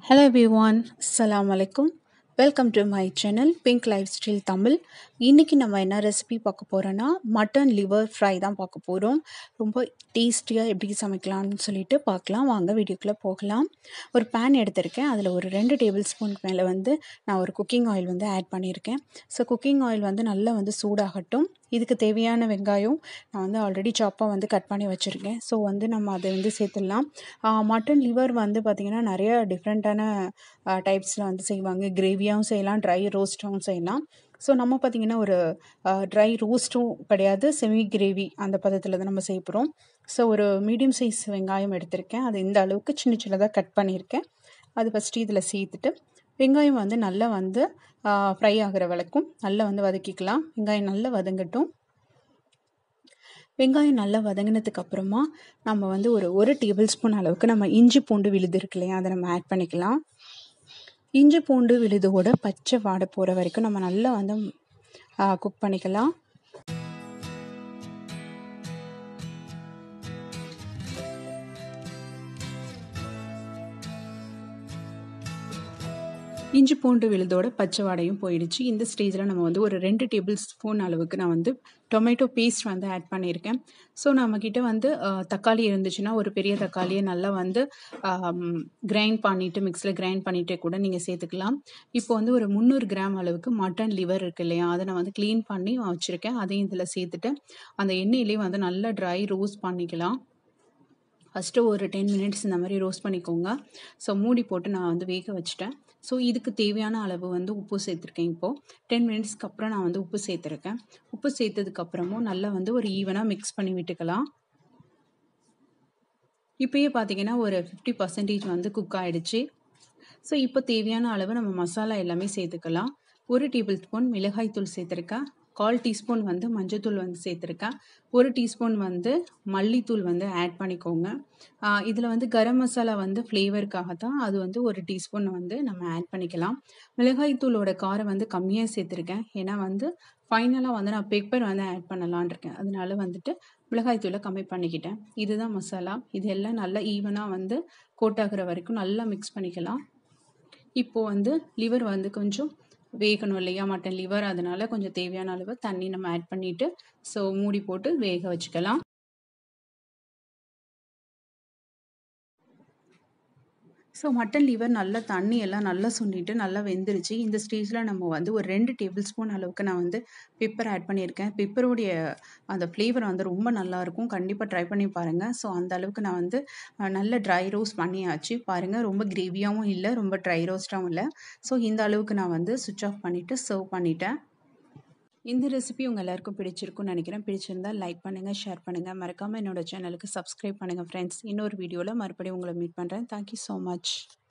Hello everyone, Assalamu alaikum. Welcome to my channel pink lifestyle Tamil இன்றைக்கி நம்ம என்ன recipe பார்க்க போகிறோன்னா மட்டன் லிவர் ஃப்ரை தான் பார்க்க போகிறோம் ரொம்ப டேஸ்டியாக எப்படி சமைக்கலாம்னு சொல்லிட்டு பார்க்கலாம் வாங்க வீடியோக்குள்ளே போகலாம் ஒரு பேன் எடுத்திருக்கேன் அதில் ஒரு ரெண்டு டேபிள் ஸ்பூன் மேலே வந்து நான் ஒரு குக்கிங் ஆயில் வந்து ஆட் பண்ணியிருக்கேன் ஸோ குக்கிங் ஆயில் வந்து நல்லா வந்து சூடாகட்டும் இதுக்கு தேவையான வெங்காயம் நான் வந்து ஆல்ரெடி சாப்பாக வந்து கட் பண்ணி வச்சுருக்கேன் ஸோ வந்து நம்ம அதை வந்து சேர்த்துடலாம் மட்டன் லிவர் வந்து பார்த்திங்கன்னா நிறைய டிஃப்ரெண்ட்டான டைப்ஸில் வந்து செய்வாங்க கிரேவியாகவும் செய்யலாம் ட்ரை ரோஸ்ட்டாகவும் செய்யலாம் ஸோ நம்ம பார்த்திங்கன்னா ஒரு ட்ரை ரோஸ்ட்டும் கிடையாது செமி கிரேவி அந்த பதத்தில் தான் நம்ம செய்ய போகிறோம் ஸோ ஒரு மீடியம் சைஸ் வெங்காயம் எடுத்திருக்கேன் அது இந்த அளவுக்கு சின்ன சின்னதாக கட் பண்ணியிருக்கேன் அது ஃபஸ்ட்டு இதில் சேர்த்துட்டு வெங்காயம் வந்து நல்லா வந்து ஃப்ரை ஆகிற வரைக்கும் நல்லா வந்து வதக்கிக்கலாம் வெங்காயம் நல்லா வதங்கட்டும் வெங்காயம் நல்லா வதங்கினதுக்கு அப்புறமா நம்ம வந்து ஒரு ஒரு டேபிள் ஸ்பூன் அளவுக்கு நம்ம இஞ்சி பூண்டு விழுது இருக்கு இல்லையா அதை நம்ம ஆட் பண்ணிக்கலாம் இஞ்சி பூண்டு விழுதோட பச்சை வாடை போகிற வரைக்கும் நம்ம நல்லா வந்து குக் பண்ணிக்கலாம் இஞ்சி பூண்டு விழுதோட பச்சை வாடையும் போயிடுச்சு இந்த ஸ்டேஜில் நம்ம வந்து ஒரு ரெண்டு டேபிள் ஸ்பூன் அளவுக்கு நான் வந்து டொமேட்டோ பேஸ்ட் வந்து ஆட் பண்ணியிருக்கேன் ஸோ நம்மக்கிட்ட வந்து தக்காளி இருந்துச்சுன்னா ஒரு பெரிய தக்காளியை நல்லா வந்து கிரைண்ட் பண்ணிவிட்டு மிக்ஸில் கிரைண்ட் பண்ணிவிட்டு கூட நீங்கள் சேர்த்துக்கலாம் இப்போ வந்து ஒரு முந்நூறு கிராம் அளவுக்கு மட்டன் லிவர் இருக்குது இல்லையா அதை நான் வந்து க்ளீன் பண்ணி வச்சுருக்கேன் அதையும் இதில் சேர்த்துட்டு அந்த எண்ணெயிலே வந்து நல்லா ட்ரை ரோஸ்ட் பண்ணிக்கலாம் ஃபஸ்ட்டு ஒரு டென் மினிட்ஸ் இந்த மாதிரி ரோஸ்ட் பண்ணிக்கோங்க ஸோ மூடி போட்டு நான் வந்து வேக வச்சுட்டேன் ஸோ இதுக்கு தேவையான அளவு வந்து உப்பு சேர்த்துருக்கேன் இப்போது டென் மினிட்ஸ்க்கு அப்புறம் நான் வந்து உப்பு சேர்த்துருக்கேன் உப்பு சேர்த்ததுக்கப்புறமும் நல்லா வந்து ஒரு ஈவனாக மிக்ஸ் பண்ணி விட்டுக்கலாம் இப்போயே பார்த்தீங்கன்னா ஒரு ஃபிஃப்டி பர்சன்டேஜ் வந்து குக் ஆகிடுச்சு ஸோ இப்போ தேவையான அளவு நம்ம மசாலா எல்லாமே சேர்த்துக்கலாம் ஒரு டேபிள் ஸ்பூன் மிளகாய் தூள் சேர்த்துருக்கேன் கால் டீஸ்பூன் வந்து மஞ்சத்தூள் வந்து சேர்த்துருக்கேன் ஒரு டீஸ்பூன் வந்து மல்லித்தூள் வந்து ஆட் பண்ணிக்கோங்க இதில் வந்து கரம் மசாலா வந்து ஃப்ளேவருக்காக தான் அது வந்து ஒரு டீஸ்பூன் வந்து நம்ம ஆட் பண்ணிக்கலாம் மிளகாய் தூளோட காரம் வந்து கம்மியாக சேர்த்துருக்கேன் ஏன்னா வந்து ஃபைனலாக வந்து நான் பெப்பர் வந்து ஆட் பண்ணலான் இருக்கேன் அதனால வந்துட்டு மிளகாய் தூளை கம்மி பண்ணிக்கிட்டேன் இதுதான் மசாலா இது எல்லாம் நல்லா ஈவனாக வந்து கோட்டாகிற வரைக்கும் நல்லா மிக்ஸ் பண்ணிக்கலாம் இப்போது வந்து லிவர் வந்து கொஞ்சம் வேகணும் இல்லையா மட்டன் லிவர் அதனால் கொஞ்சம் தேவையான அளவு தண்ணி நம்ம ஆட் பண்ணிவிட்டு ஸோ மூடி போட்டு வேக வச்சுக்கலாம் ஸோ மட்டன் லிவர் நல்லா தண்ணி எல்லாம் நல்லா சுண்டிட்டு நல்லா வெந்துருச்சு இந்த ஸ்டேஜில் நம்ம வந்து ஒரு ரெண்டு டேபிள் ஸ்பூன் அளவுக்கு நான் வந்து பெப்பர் ஆட் பண்ணியிருக்கேன் பெப்பருடைய அந்த ஃப்ளேவர் வந்து ரொம்ப நல்லாயிருக்கும் கண்டிப்பாக ட்ரை பண்ணி பாருங்கள் ஸோ அந்த அளவுக்கு நான் வந்து நல்ல ட்ரை ரோஸ்ட் பண்ணியாச்சு பாருங்கள் ரொம்ப கிரேவியாகவும் இல்லை ரொம்ப ட்ரை ரோஸ்ட்டாகவும் இல்லை ஸோ இந்த அளவுக்கு நான் வந்து சுவிட்ச் ஆஃப் பண்ணிவிட்டு சர்வ் பண்ணிட்டேன் இந்த ரெசிபி உங்கள் எல்லாருக்கும் பிடிச்சிருக்கும்னு நினைக்கிறேன் பிடிச்சிருந்தால் லைக் பண்ணுங்கள் ஷேர் பண்ணுங்கள் மறக்காமல் என்னோடய சேனலுக்கு சப்ஸ்கிரைப் பண்ணுங்கள் ஃப்ரெண்ட்ஸ் இன்னொரு வீடியோவில் மறுபடியும் உங்களை மீட் பண்ணுறேன் தேங்க்யூ ஸோ மச்